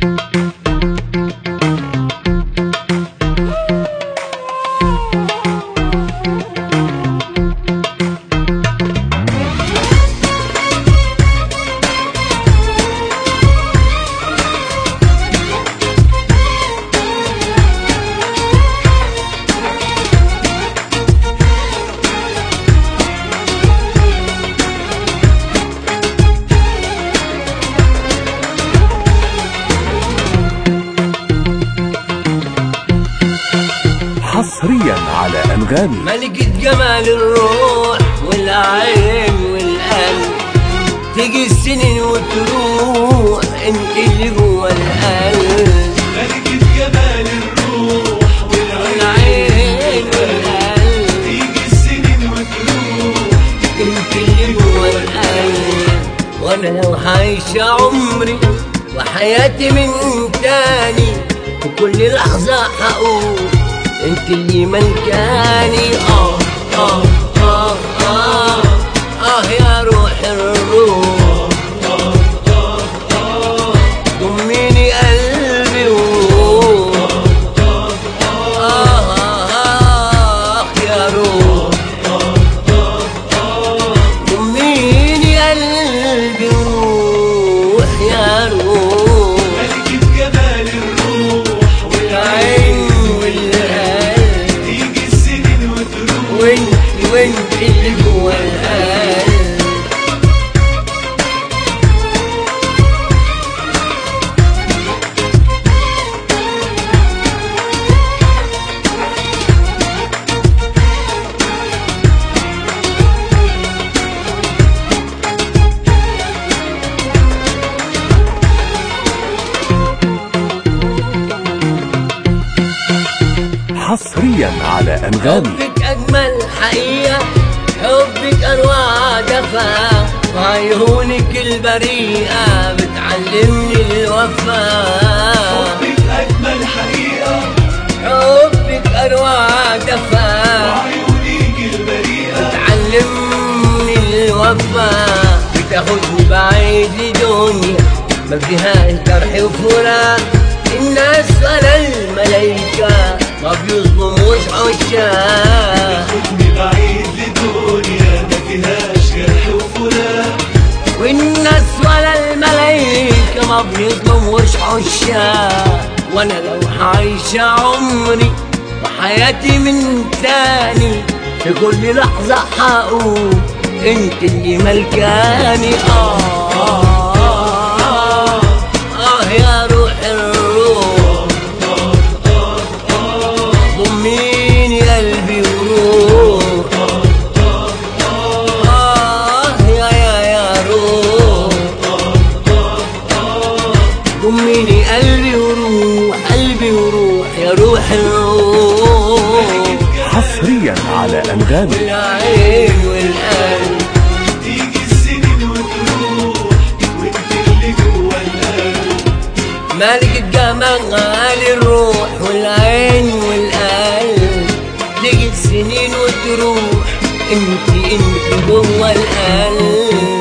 حصريا على أنغامي ملكة جمال الروح والعين والقلب تيجي السنين وتروح انت اللي جوا القلب ملكة جمال الروح والعين والعين والقلب تيجي السنين وتروح انت اللي جوا القلب وانا لو عايشة عمري وحياتي من تاني وكل لحظة هقول انت اللي ملكاني اه اه اه اه اه يا روح الروح ضميني قلبي وروح آه آه آه يا روح ضميني قلبي وروح يا روح ملكة جمال الروح العين والعين والقلب تيجي السنين وتروح وانت وانت اللي جوا القلب حصريا على أنغامي حبك أجمل حقيقة حبك أنواع دفا وعيونك البريئة بتعلمني الوفاء حبك أجمل حقيقة حبك أنواع دفا وعيونيك البريئة تعلمني الوفاء بتاخدني بعيد لدنيا ما فيهاش جرح وفراق الناس ولا الملايكة ما بيظلموش عشاق خدني بعيد لدنيا ما فيهاش جرح وفراق والناس ولا الملايكة ما بيظلموش عشاق وانا لو عايشة عمري وحياتي من تاني في كل لحظة هقول انت اللي ملكاني آه آه, آه, آه يا روح الروح ضميني قلبي وروح آه يا يا يا روح ضميني قلبي وروح قلبي وروح يا روح الروح حصريا على أنغامي والعين والقلب تيجي السنين وتروح وانت اللي جوا القلب ملك جمال الروح والعين والقلب تيجي السنين وتروح انت انت جوه القلب